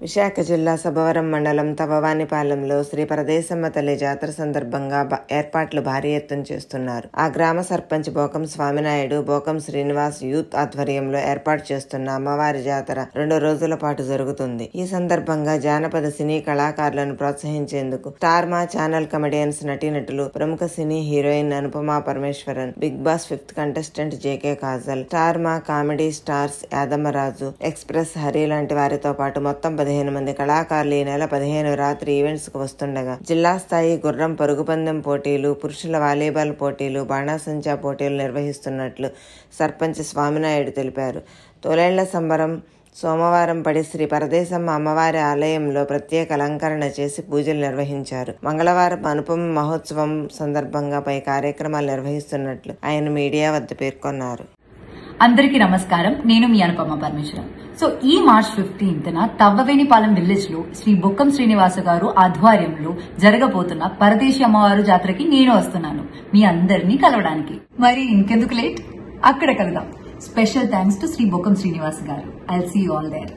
విశాఖ జిల్లా సభవరం మండలం తవవానిపాలెంలో శ్రీ పరదేశమ్మ తల్లి జాతర సందర్భంగా బ- ఏర్పాట్లు భారీ ఎత్తున చేస్తున్నారు ఆ గ్రామ సర్పంచ్ బోకం స్వామినాయుడు బోకం శ్రీనివాస్ యూత్ ఆధ్వర్యంలో ఏర్పాటు చేస్తున్న అమ్మవారి జాతర రెండు రోజుల పాటు జరుగుతుంది ఈ సందర్భంగా జానపద సినీ కళాకారులను ప్రోత్సహించేందుకు స్టార్ మా ఛానల్ కమెడియన్స్ నటీనటులు ప్రముఖ సినీ heroine Anupama Parameswaran Bigg Boss fifth contestant JK Kajal Star Maa comedy stars Yadammaraju express Hari లాంటి వారితో పాటు మొత్తం పదిహేను మంది కళాకారులు ఈ నెల పదిహేను రాత్రి ఈవెంట్స్ కు వస్తుండగా జిల్లా స్థాయి గుర్రం పరుగు పందెం పోటీలు పురుషుల వాలీబాల్ పోటీలు బాణాసంచా పోటీలు నిర్వహిస్తున్నట్లు సర్పంచ్ స్వామినాయుడు తెలిపారు తొలేళ్ల సంబరం సోమవారం పడి శ్రీ పరదేశమ్మ అమ్మవారి ఆలయంలో ప్రత్యేక అలంకరణ చేసి పూజలు నిర్వహించారు మంగళవారం అనుపమ మహోత్సవం సందర్భంగా పై కార్యక్రమాలు నిర్వహిస్తున్నట్లు ఆయన మీడియా వద్ద పేర్కొన్నారు అందరికీ నమస్కారం నేను మీ అనుపమ పరమేశ్వరం సో ఈ మార్చ్ ఫిఫ్టీన్త్ న తవ్వవేణిపాలెం విలేజ్ లో శ్రీ బొక్కం శ్రీనివాస గారు ఆధ్వర్యంలో జరగబోతున్న పరదేశి అమ్మవారు జాతరకి నేను వస్తున్నాను మీ అందరినీ కలవడానికి మరి ఇంకెందుకు లేట్ అక్కడ కలుద్దాం special thanks to Shri Bokkam Srinivas garu I see all there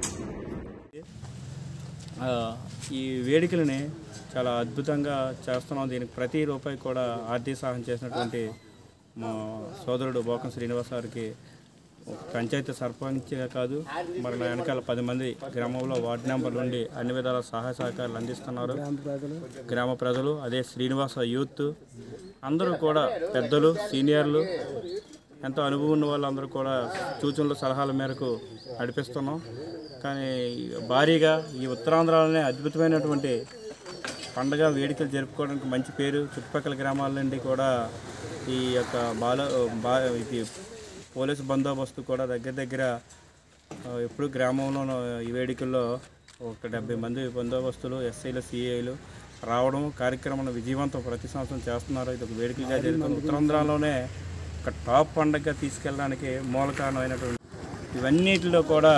ఆ, ఈ వేడుకలని చాలా అద్భుతంగా చేస్తున్నాం దీనికి ప్రతి రూపాయి కూడా ఆర్థిక సహాయం చేసినటువంటి మా సోదరుడు బోకం శ్రీనివాస్ గారికి ఒక పంచాయతీ సర్పంచ్గా కాదు మరి నా వెనకాల పది మంది గ్రామంలో వార్డు నెంబర్ నుండి అన్ని విధాల సహాయ సహకారాలు అందిస్తున్నారు గ్రామ ప్రజలు అదే శ్రీనివాస యూత్ అందరూ కూడా పెద్దలు సీనియర్లు ఎంతో అనుభవం ఉన్న వాళ్ళందరూ కూడా సూచనలు సలహాల మేరకు నడిపిస్తున్నాం కానీ భారీగా ఈ ఉత్తరాంధ్రలోనే అద్భుతమైనటువంటి పండగ వేడుకలు జరుపుకోవడానికి మంచి పేరు చుట్టుపక్కల గ్రామాల నుండి కూడా ఈ యొక్క బాల బా ఇది పోలీసు బందోబస్తు కూడా దగ్గర దగ్గర ఆ, ఎప్పుడు గ్రామంలో ఈ వేడుకల్లో ఒక డెబ్బై మంది బందోబస్తులు ఎస్ఐలు సిఐలు రావడం కార్యక్రమం విజయవంతం ప్రతి సంవత్సరం చేస్తున్నారు ఇది ఒక వేడుకగా జరుగుతుంది ఉత్తరాంధ్రలోనే ఒక టాప్ పండగగా తీసుకెళ్ళడానికి మూల కారణమైనటువంటి ఇవన్నిటిలో కూడా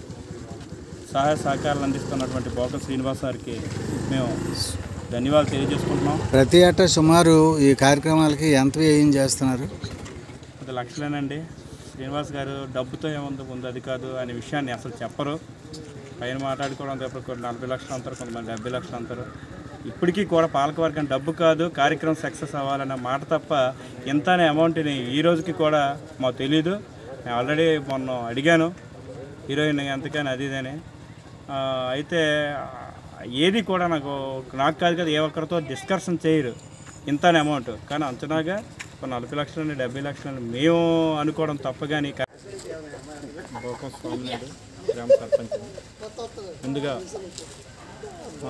సహాయ సహకారాలు అందిస్తున్నటువంటి బోక శ్రీనివాస్ గారికి మేము ధన్యవాదాలు తెలియజేసుకుంటున్నాం ప్రతి ఏటా సుమారు ఈ కార్యక్రమాలకి ఎంత వ్యయం చేస్తున్నారు పది లక్షలేనండి శ్రీనివాస్ గారు డబ్బుతో ఏముంది ఉంది అది కాదు అనే విషయాన్ని అసలు చెప్పరు పైన మాట్లాడుకోవడం తప్ప కొన్ని నలభై లక్షలు అంటారు కొంతమంది డెబ్బై లక్షలు అంటారు ఇప్పటికీ కూడా పాలకవర్గం డబ్బు కాదు కార్యక్రమం సక్సెస్ అవ్వాలన్న మాట తప్ప ఎంత అనే అమౌంట్ని ఈ రోజుకి కూడా మాకు తెలియదు నేను ఆల్రెడీ మొన్న అడిగాను హీరోయిన్ ఎంతకని అది ఇదని ఆ, అయితే ఏది కూడా నాకు నాకు కాదు కదా ఏ ఒక్కరితో డిస్కషన్ చేయరు ఇంత అని అమౌంట్ కానీ అంచనాగా ఒక నలభై లక్షలని డెబ్బై లక్షలని మేము అనుకోవడం తప్ప కానీ బోకం స్వామినాయుడు గ్రామ సర్పంచ్ ముందుగా మా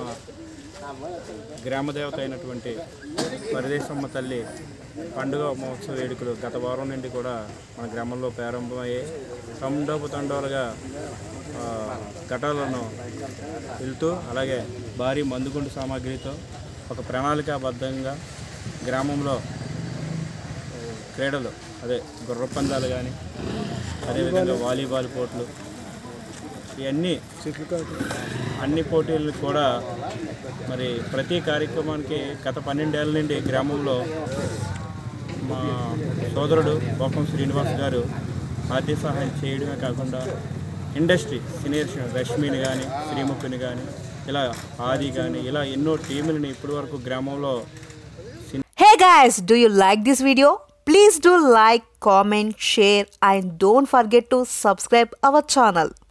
గ్రామ దేవత అయినటువంటి పరదేశమ్మ తల్లి పండుగ మహోత్సవ వేడుకలు గత వారం నుండి కూడా మన గ్రామంలో ప్రారంభమయ్యాయి తండోపు తండోలుగా ఆ, ఘటాలను వెళ్తూ అలాగే భారీ మందుగుండు సామాగ్రితో ఒక ప్రణాళికాబద్ధంగా గ్రామంలో క్రీడలు అదే గుర్ర పందాలు కానీ అదేవిధంగా వాలీబాల్ పోట్లు ఇవన్నీ అన్ని పోటీలు కూడా మరి ప్రతి కార్యక్రమానికి గత పన్నెండేళ్ల నుండి గ్రామంలో మా సోదరుడు బొప్పం శ్రీనివాస్ గారు ఆర్థిక సహాయం చేయడమే కాకుండా ఇండస్ట్రీ సీనియర్ రష్మిని కానీ శ్రీముఖిని కానీ ఇలా ఆది కానీ ఇలా ఎన్నో టీములని ఇప్పటి వరకు గ్రామంలో Hey guys, do you like this video? Please do like, comment, share and don't forget to subscribe our channel.